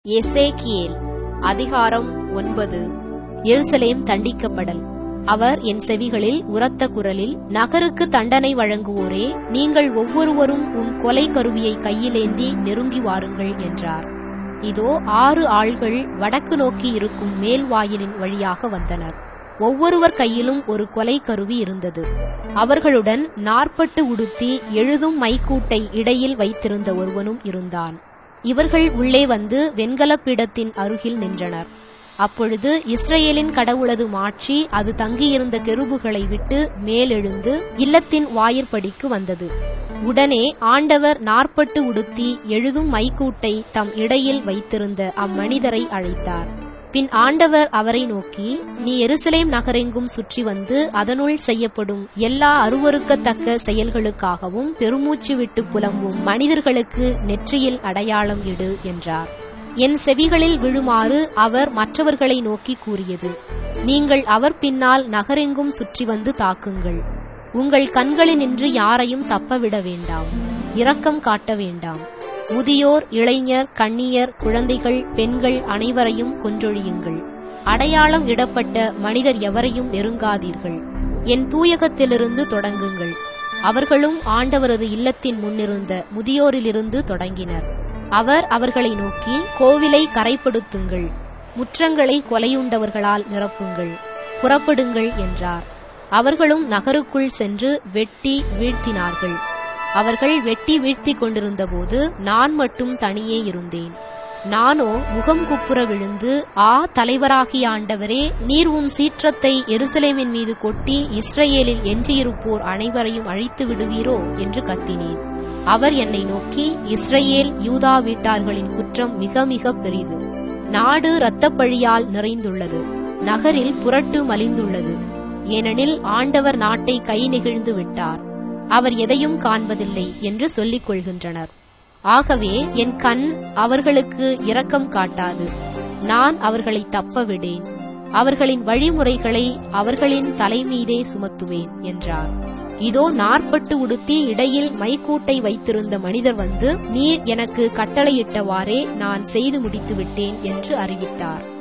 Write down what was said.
எசேக்கியேல் அதிகாரம் ஒன்பது எருசலேம் தண்டிக்கப்படல் அவர் என் செவிகளில் உரத்த குரலில் நகருக்கு தண்டனை வழங்குவோரே நீங்கள் ஒவ்வொருவரும் உம் கொலை கருவியை கையிலேந்தி நெருங்கி வாருங்கள் என்றார் இதோ ஆறு ஆள்கள் வடக்கு நோக்கி இருக்கும் மேல் வாயிலின் வழியாக வந்தனர் ஒவ்வொருவர் கையிலும் ஒரு கொலை கருவி இருந்தது அவர்களுடன் நாற்பட்டு உடுத்தி எழுதும் மைக்கூட்டை இடையில் வைத்திருந்த ஒருவனும் இருந்தான் இவர்கள் உள்ளே வந்து வெண்கலப் பீடத்தின் அருகில் நின்றனர் அப்பொழுது இஸ்ரேலின் கடவுளது மாட்சி அது தங்கியிருந்த கெருபுகளை விட்டு மேலெழுந்து இல்லத்தின் வாயிற்படிக்கு வந்தது உடனே ஆண்டவர் நாற்பட்டு உடுத்தி எழுதும் மைக்கூட்டை தம் இடையில் வைத்திருந்த அம்மனிதரை அழைத்தார் பின் ஆண்டவர் அவரை நோக்கி நீ எருசலேம் நகரெங்கும் சுற்றி வந்து அதனுள் செய்யப்படும் எல்லா அருவருக்கத்தக்க செயல்களுக்காகவும் பெருமூச்சு விட்டு புலம்பும் மனிதர்களுக்கு நெற்றியில் அடையாளம் இடு என்றார் என் செவிகளில் விழுமாறு அவர் மற்றவர்களை நோக்கி கூறியது நீங்கள் அவர் பின்னால் நகரெங்கும் சுற்றி வந்து தாக்குங்கள் உங்கள் கண்களினின்று யாரையும் தப்பவிட வேண்டாம் இரக்கம் காட்ட வேண்டாம் முதியோர் இளைஞர் கண்ணியர் குழந்தைகள் பெண்கள் அனைவரையும் கொன்றொழியுங்கள் அடையாளம் இடப்பட்ட மனிதர் எவரையும் நெருங்காதீர்கள் என் தூயகத்திலிருந்து தொடங்குங்கள் அவர்களும் ஆண்டவரது இல்லத்தின் முன்னிருந்த முதியோரிலிருந்து தொடங்கினர் அவர் அவர்களை நோக்கி கோவிலை கரைப்படுத்துங்கள் முற்றங்களை கொலையுண்டவர்களால் நிரப்புங்கள் புறப்படுங்கள் என்றார் அவர்களும் நகருக்குள் சென்று வெட்டி வீழ்த்தினார்கள் அவர்கள் வெட்டி வீழ்த்தி கொண்டிருந்தபோது நான் மட்டும் தனியே இருந்தேன் நானோ முகம் குப்புற விழுந்து ஆ தலைவராகிய ஆண்டவரே நீர் உம் சீற்றத்தை எருசலேமின் மீது கொட்டி இஸ்ரேலில் எஞ்சியிருப்போர் அனைவரையும் அழித்து விடுவீரோ என்று கத்தினேன் அவர் என்னை நோக்கி இஸ்ரேல் யூதா வீட்டார்களின் குற்றம் மிக மிக பெரிது நாடு இரத்தப்பழியால் நிறைந்துள்ளது நகரில் புரட்டு மலிந்துள்ளது ஏனெனில் ஆண்டவர் நாட்டை கை நெகிழ்ந்து விட்டார் அவர் எதையும் காண்பதில்லை என்று சொல்லிக் கொள்கின்றனர் ஆகவே என் கண் அவர்களுக்கு இரக்கம் காட்டாது நான் அவர்களை தப்ப விடேன் அவர்களின் வழிமுறைகளை அவர்களின் தலைமீதே சுமத்துவேன் என்றார் இதோ நாற்பட்டு உடுத்தி இடையில் மைக்கூட்டை வைத்திருந்த மனிதர் வந்து நீர் எனக்கு கட்டளையிட்டவாறே நான் செய்து முடித்து விட்டேன் என்று அறிவித்தார்